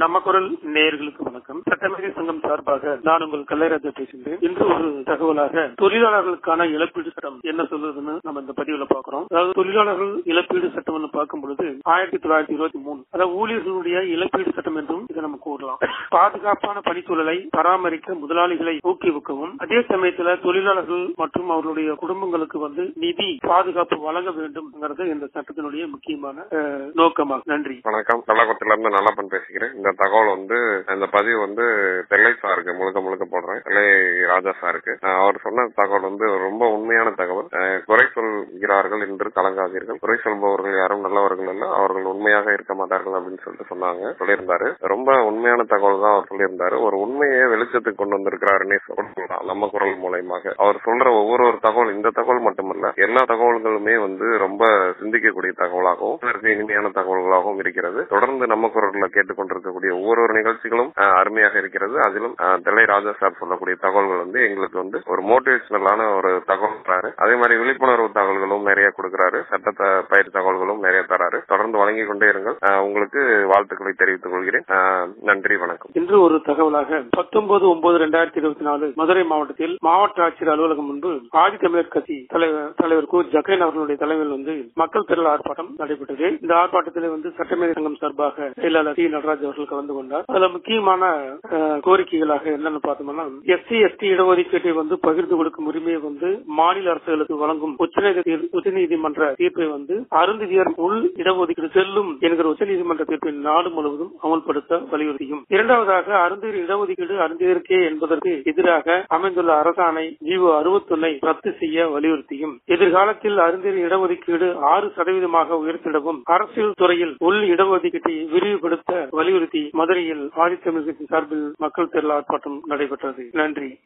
நம்ம குரல் நேயர்களுக்கு வணக்கம் சட்டமேதை சங்கம் சார்பாக நான் உங்கள் கல்லைராஜா பேசுகிறேன் இன்று ஒரு தகவலாக தொழிலாளர்களுக்கான இழப்பீடு சட்டம் என்ன சொல்லுதுன்னு நம்ம இந்த பதிவுல பாக்குறோம் அதாவது தொழிலாளர்கள் இழப்பீடு சட்டம்னு பார்க்கும் பொழுது ஆயிரத்தி தொள்ளாயிரத்தி இருபத்தி மூணு அதாவது ஊழியர்களுடைய இழப்பீடு சட்டம் என்றும் இதை நம்ம கூறலாம் பாதுகாப்பான பணிச்சூழலை பராமரிக்க முதலாளிகளை ஊக்குவிக்கவும் அதே சமயத்துல தொழிலாளர்கள் மற்றும் அவர்களுடைய குடும்பங்களுக்கு வந்து நிதி பாதுகாப்பு வழங்க வேண்டும்ங்கிறது இந்த சட்டத்தினுடைய முக்கியமான அஹ், நோக்கமாகும் நன்றி வணக்கம் கள்ளக்குளத்துல இருந்து நல்லப்பன் பேசுகிறேன் இந்த தகவல் வந்து இந்த பதிவு வந்து தெல்லை சாருக்கு முழுக்க முழுக்க போடுறேன் தெல்லை ராஜா சாருக்கு அஹ் அவர் சொன்ன தகவல் வந்து ரொம்ப உண்மையான தகவல் அஹ் குறை சொல்கிறார்கள் என்று கலங்காதீர்கள் குறை சொல்பவர்கள் யாரும் நல்லவர்கள் அல்ல அவர்கள் உண்மையாக இருக்க மாட்டார்கள் அப்படின்னு சொல்லிட்டு சொன்னாங்க சொல்லியிருந்தாரு ரொம்ப உண்மையான தகவல் தான் அவர் சொல்லியிருந்தாரு ஒரு உண்மையை வெளிச்சத்துக்கு கொண்டு வந்திருக்கிறாருன்னே சொல்லலாம் நம்ம குரல் மூலயமாக அவர் சொல்ற ஒவ்வொரு ஒரு தகவல் இந்த தகவல் மட்டுமல்ல எல்லா தகவல்களுமே வந்து ரொம்ப சிந்திக்கக்கூடிய தகவலாகவும் இதற்கு இனிமையான தகவல்களாகவும் இருக்கிறது தொடர்ந்து நம்ம குரல்ல கேட்டுக்கொண்டிருக்கக்கூடிய ஒவ்வொரு ஒரு நிகழ்ச்சிகளும் அஹ், அருமையாக இருக்கிறது அதிலும் அஹ், தெல்லை ராஜா சார் சொல்லக்கூடிய தகவல்கள் வந்து எங்களுக்கு வந்து ஒரு மோட்டிவேஷனலான ஒரு தகவல் தராரு அதே மாதிரி விழிப்புணர்வு தகவல்களும் நிறைய கொடுக்கிறாரு சட்ட பயிர் தகவல்களும் நிறைய தராரு தொடர்ந்து வழங்கிக் கொண்டே இருங்கள் அஹ், உங்களுக்கு வாழ்த்துக்களை தெரிவித்துக் கொள்கிறேன் அஹ், நன்றி வணக்கம் இன்று ஒரு தகவலாக பத்தொன்பது ஒன்பது ரெண்டாயிரத்தி இருபத்தி நாலு மதுரை மாவட்டத்தில் மாவட்ட ஆட்சியர் அலுவலகம் முன்பு ஆதி தமிழர் கட்சி தலைவர் தலைவர் கு ஜக்கைன் அவர்களுடைய தலைமையில் வந்து மக்கள் திரள் ஆர்ப்பாட்டம் நடைபெற்றது இந்த ஆர்ப்பாட்டத்தில் வந்து சட்டமேதை சங்கம் சார்பாக செயலாளர் டி நடராஜ் அவர்கள் கலந்து கொண்டார் அதுல முக்கியமான அஹ், கோரிக்கைகளாக என்னன்னு பார்த்தோம்னா எஸ்சி எஸ்டி இடஒதுக்கீட்டை வந்து பகிர்ந்து கொடுக்கும் உரிமையை வந்து மாநில அரசுகளுக்கு வழங்கும் உச்சநீதி உச்சநீதிமன்ற தீர்ப்பை வந்து அருந்ததியர் உள் இடஒதுக்கீடு செல்லும் என்கிற உச்சநீதிமன்ற தீர்ப்பை நாடு முழுவதும் அமல்படுத்த வலியுறுத்தியும் இரண்டாவதாக அருந்ததியர் இடஒதுக்கீடு அருந்ததியருக்கே என்பதற்கு எதிராக அமைந்துள்ள அரசாணை ஜீவோ அறுபத்தொன்னை ரத்து செய்ய வலியுறுத்தியும் எதிர்காலத்தில் அருந்ததியர் இடஒதுக்கீடு ஆறு சதவீதமாக உயர்த்திடவும் அரசியல் துறையில் உள் இடஒதுக்கீட்டை விரிவுபடுத்த வலியுறுத்தி மதுரையில் ஆதித்தமிழகத்தின் சார்பில் மக்கள் திரள் ஆர்ப்பாட்டம் நடைபெற்றது நன்றி